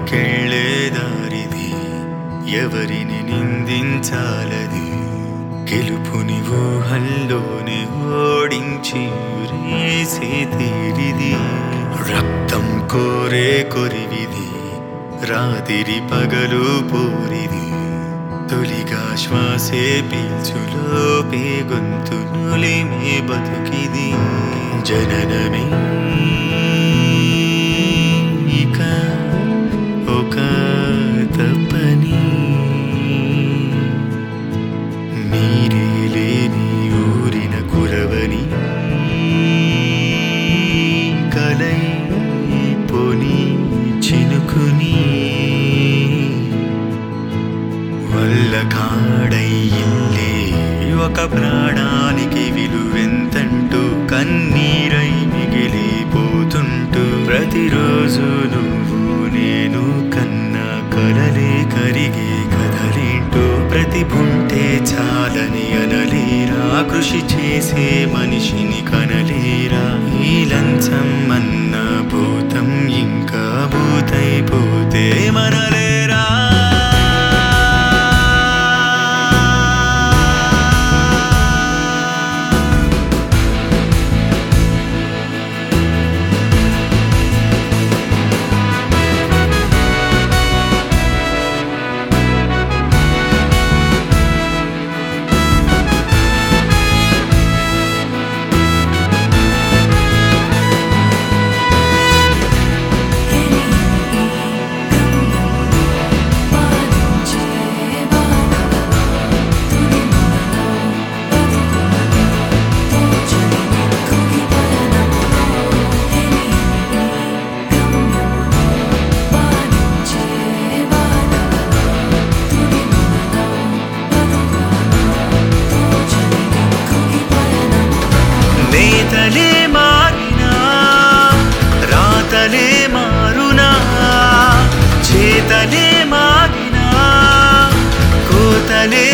గుడికెళ్ళే దారిది ఎవరిని నిందించాలది గెలుపుని ఊహల్లోనే ఓడించి రేసే తీరిది రక్తం కోరే కొరివిది రాతిరి పగలు పోరిది తొలిగా శ్వాసే పీల్చులోపే గొంతు నులిమే బతుకిది జననమే ఇక ఒక తపని నీరే లేని ఊరిన కురవని కలై పోని చినుకుని వల్ల కాడయ్యిందే ఒక ప్రాణానికి విలువెంతంటూ కన్నీరై మిగిలిపోతుంటూ ప్రతిరోజు నువ్వు నేను కన్నా కలలే కరిగే కథలేంటో ప్రతిభుంటే చాలని అనలేరా కృషి చేసే మనిషిని కనలేరా ఈ లంచం అన్న భూతం ఇంకా భూతైపోతే మనలేరా నేతలే మారినా రాతలే మారునా చేతలే మారినా కోతలే